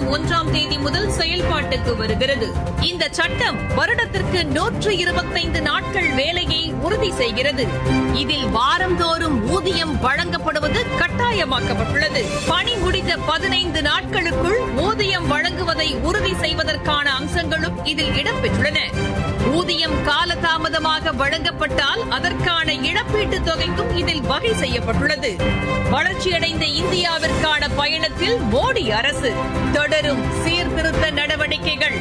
ஒன்றாம் தேதி முதல் செயல்பாட்டுக்கு வருகிறது இந்த சட்டம் வருடத்திற்கு நூற்று இருபத்தைந்து நாட்கள் வேலையை உறுதி செய்கிறது இதில் வாரந்தோறும் ஊதியம் வழங்கப்படுவது கட்டாயமாக்கப்பட்டுள்ளது பணி முடிந்த பதினைந்து நாட்களுக்குள் ஊதியம் வழங்குவதை உறுதி செய்வதற்கான அம்சங்களும் இதில் இடம்பெற்றுள்ளன ஊதியம் காலதாமதமாக வழங்கப்பட்டால் அதற்கான இழப்பீட்டுத் தொகைக்கும் இதில் வகை செய்யப்பட்டுள்ளது வளர்ச்சியடைந்த இந்தியாவிற்கான பயணத்தில் மோடி அரசு தொடரும் சீர்திருத்த நடவடிக்கைகள்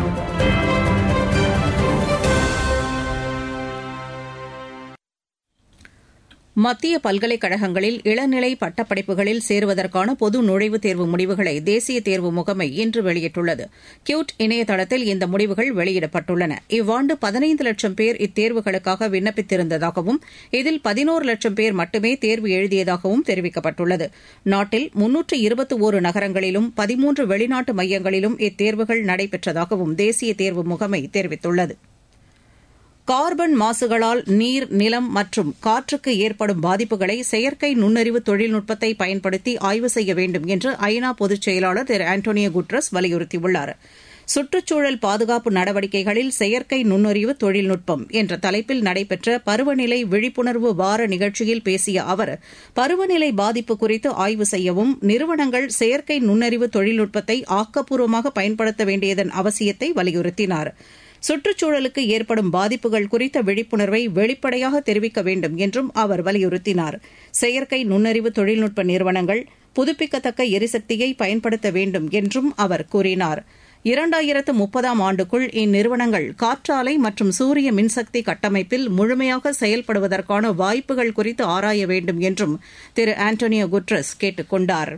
மத்திய பல்கலைக்கழகங்களில் இளநிலை பட்டப்படிப்புகளில் சேருவதற்கான பொது நுழைவுத் தேர்வு முடிவுகளை தேசிய தேர்வு முகமை இன்று வெளியிட்டுள்ளது கியூட் இணையதளத்தில் இந்த முடிவுகள் வெளியிடப்பட்டுள்ளன இவ்வாண்டு பதினைந்து லட்சம் பேர் இத்தேர்வுகளுக்காக விண்ணப்பித்திருந்ததாகவும் இதில் பதினோரு லட்சம் பேர் மட்டுமே தேர்வு எழுதியதாகவும் தெரிவிக்கப்பட்டுள்ளது நாட்டில் முன்னூற்று இருபத்தி ஒரு நகரங்களிலும் பதிமூன்று வெளிநாட்டு மையங்களிலும் இத்தேர்வுகள் நடைபெற்றதாகவும் தேசிய தேர்வு முகமை தெரிவித்துள்ளது கார்பன் மாசுகளால் நீர் நிலம் மற்றும் காற்றுக்கு ஏற்படும் பாதிப்புகளை செயற்கை நுண்ணறிவு தொழில்நுட்பத்தை பயன்படுத்தி ஆய்வு செய்ய வேண்டும் என்று ஐநா பொதுச் செயலாளர் திரு ஆண்டோனியோ குட்ரஸ் வலியுறுத்தியுள்ளார் சுற்றுச்சூழல் பாதுகாப்பு நடவடிக்கைகளில் செயற்கை நுண்ணறிவு தொழில்நுட்பம் என்ற தலைப்பில் நடைபெற்ற பருவநிலை விழிப்புணர்வு வார நிகழ்ச்சியில் பேசிய அவர் பருவநிலை பாதிப்பு குறித்து ஆய்வு செய்யவும் நிறுவனங்கள் செயற்கை நுண்ணறிவு தொழில்நுட்பத்தை ஆக்கப்பூர்வமாக பயன்படுத்த வேண்டியதன் அவசியத்தை வலியுறுத்தினார் சுற்றுச்சூழலுக்கு ஏற்படும் பாதிப்புகள் குறித்த விழிப்புணர்வை வெளிப்படையாக தெரிவிக்க வேண்டும் என்றும் அவர் வலியுறுத்தினார் செயற்கை நுண்ணறிவு தொழில்நுட்ப நிறுவனங்கள் புதுப்பிக்கத்தக்க எரிசக்தியை பயன்படுத்த வேண்டும் என்றும் அவர் கூறினார் இரண்டாயிரத்து முப்பதாம் ஆண்டுக்குள் இந்நிறுவனங்கள் காற்றாலை மற்றும் சூரிய மின்சக்தி கட்டமைப்பில் முழுமையாக செயல்படுவதற்கான வாய்ப்புகள் குறித்து ஆராய வேண்டும் என்றும் திரு ஆண்டோனியோ குட்ரஸ் கேட்டுக் கொண்டாா்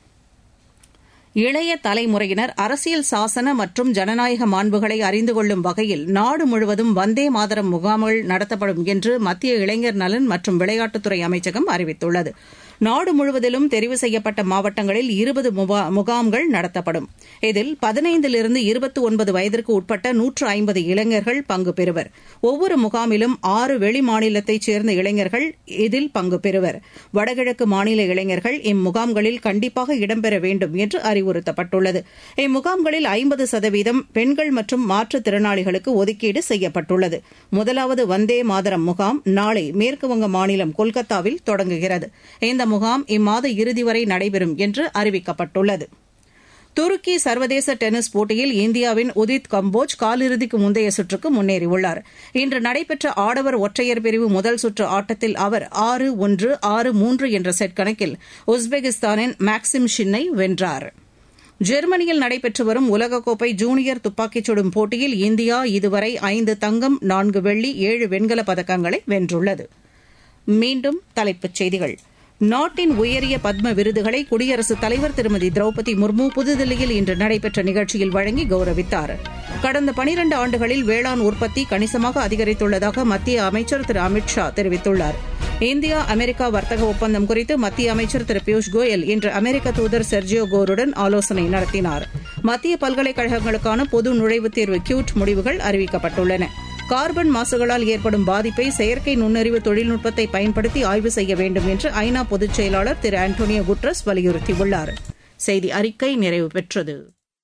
இளைய தலைமுறையினர் அரசியல் சாசன மற்றும் ஜனநாயக மாண்புகளை அறிந்து கொள்ளும் வகையில் நாடு முழுவதும் வந்தே மாதரம் முகாம்கள் நடத்தப்படும் என்று மத்திய இளைஞர் நலன் மற்றும் விளையாட்டுத்துறை அமைச்சகம் அறிவித்துள்ளது நாடு முழுவதிலும் தெரிவு செய்யப்பட்ட மாவட்டங்களில் இருபது முகாம்கள் நடத்தப்படும் இதில் பதினைந்திலிருந்து இருபத்தி ஒன்பது வயதிற்கு உட்பட்ட நூற்று ஐம்பது இளைஞர்கள் பங்கு பெறுவர் ஒவ்வொரு முகாமிலும் ஆறு வெளி மாநிலத்தைச் சேர்ந்த இளைஞர்கள் இதில் பங்கு பெறுவர் வடகிழக்கு மாநில இளைஞர்கள் இம்முகாம்களில் கண்டிப்பாக இடம்பெற வேண்டும் என்று அறிவுறுத்தப்பட்டுள்ளது இம்முகாம்களில் ஐம்பது சதவீதம் பெண்கள் மற்றும் மாற்றுத்திறனாளிகளுக்கு ஒதுக்கீடு செய்யப்பட்டுள்ளது முதலாவது வந்தே மாதரம் முகாம் நாளை மேற்குவங்க மாநிலம் கொல்கத்தாவில் தொடங்குகிறது இந்த முகாம் இம்மாத இறுதி வரை நடைபெறும் என்று அறிவிக்கப்பட்டுள்ளது துருக்கி சர்வதேச டென்னிஸ் போட்டியில் இந்தியாவின் உதித் கம்போஜ் காலிறுதிக்கு முந்தைய சுற்றுக்கு முன்னேறியுள்ளார் இன்று நடைபெற்ற ஆடவர் ஒற்றையர் பிரிவு முதல் சுற்று ஆட்டத்தில் அவர் ஆறு ஒன்று ஆறு மூன்று என்ற செட் கணக்கில் உஸ்பெகிஸ்தானின் மேக்சிம் ஷின்னை வென்றார் ஜெர்மனியில் நடைபெற்று வரும் உலகக்கோப்பை ஜூனியர் துப்பாக்கிச் சுடும் போட்டியில் இந்தியா இதுவரை ஐந்து தங்கம் நான்கு வெள்ளி ஏழு வெண்கலப் பதக்கங்களை வென்றுள்ளது மீண்டும் தலைப்புச் செய்திகள் நாட்டின் உயரிய பத்ம விருதுகளை குடியரசுத் தலைவர் திருமதி திரௌபதி முர்மு புதுதில்லியில் இன்று நடைபெற்ற நிகழ்ச்சியில் வழங்கி கௌரவித்தார் கடந்த பனிரண்டு ஆண்டுகளில் வேளாண் உற்பத்தி கணிசமாக அதிகரித்துள்ளதாக மத்திய அமைச்சர் திரு அமித் ஷா தெரிவித்துள்ளார் இந்தியா அமெரிக்கா வர்த்தக ஒப்பந்தம் குறித்து மத்திய அமைச்சர் திரு பியூஷ் கோயல் இன்று அமெரிக்க தூதர் செர்ஜியோ கோருடன் ஆலோசனை நடத்தினார் மத்திய பல்கலைக்கழகங்களுக்கான பொது நுழைவுத் தேர்வு கியூட் முடிவுகள் அறிவிக்கப்பட்டுள்ளன கார்பன் மாசுகளால் ஏற்படும் பாதிப்பை செயற்கை நுண்ணறிவு தொழில்நுட்பத்தை பயன்படுத்தி ஆய்வு செய்ய வேண்டும் என்று ஐநா பொதுச் செயலாளர் திரு ஆண்டோனியோ குட்ரஸ் வலியுறுத்தியுள்ளார் செய்தி அறிக்கை நிறைவு பெற்றது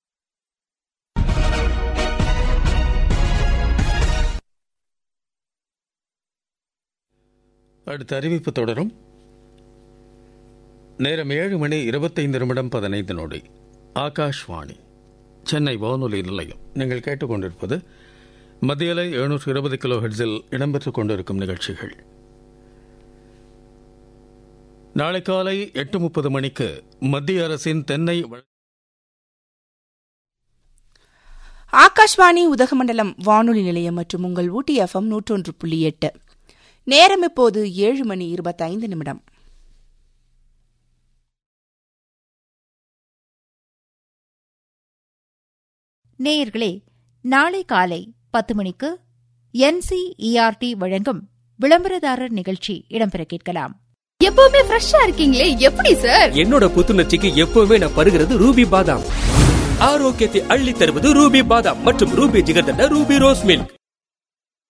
அடுத்த அறிவிப்பு தொடரும் நேரம் ஏழு மணி இருபத்தைந்து நிமிடம் பதினைந்து நொடி ஆகாஷ்வாணி சென்னை வானொலி நிலையம் நீங்கள் கேட்டுக்கொண்டிருப்பது மத்தியலை எழுநூற்று இருபது கிலோ ஹெட்ஸில் இடம்பெற்றுக் கொண்டிருக்கும் நிகழ்ச்சிகள் நாளை காலை எட்டு முப்பது மணிக்கு மத்திய அரசின் தென்னை ஆகாஷ்வாணி உதகமண்டலம் வானொலி நிலையம் மற்றும் உங்கள் ஊட்டி எஃப்எம் நூற்றொன்று புள்ளி எட்டு நேரம் இப்போது ஏழு மணி இருபத்தைந்து நிமிடம் நேயர்களே நாளை காலை பத்து மணிக்கு என்சிஇஆர்டி வழங்கும் விளம்பரதாரர் நிகழ்ச்சி இடம்பெற கேட்கலாம் எப்பவுமே ஃப்ரெஷ்ஷா இருக்கீங்களே எப்படி சார் என்னோட புத்துணர்ச்சிக்கு எப்பவுமே நான் பருகிறது ரூபி பாதாம் ஆரோக்கியத்தை அள்ளி தருவது ரூபி பாதாம் மற்றும் Ruby jigarthanda Ruby rose milk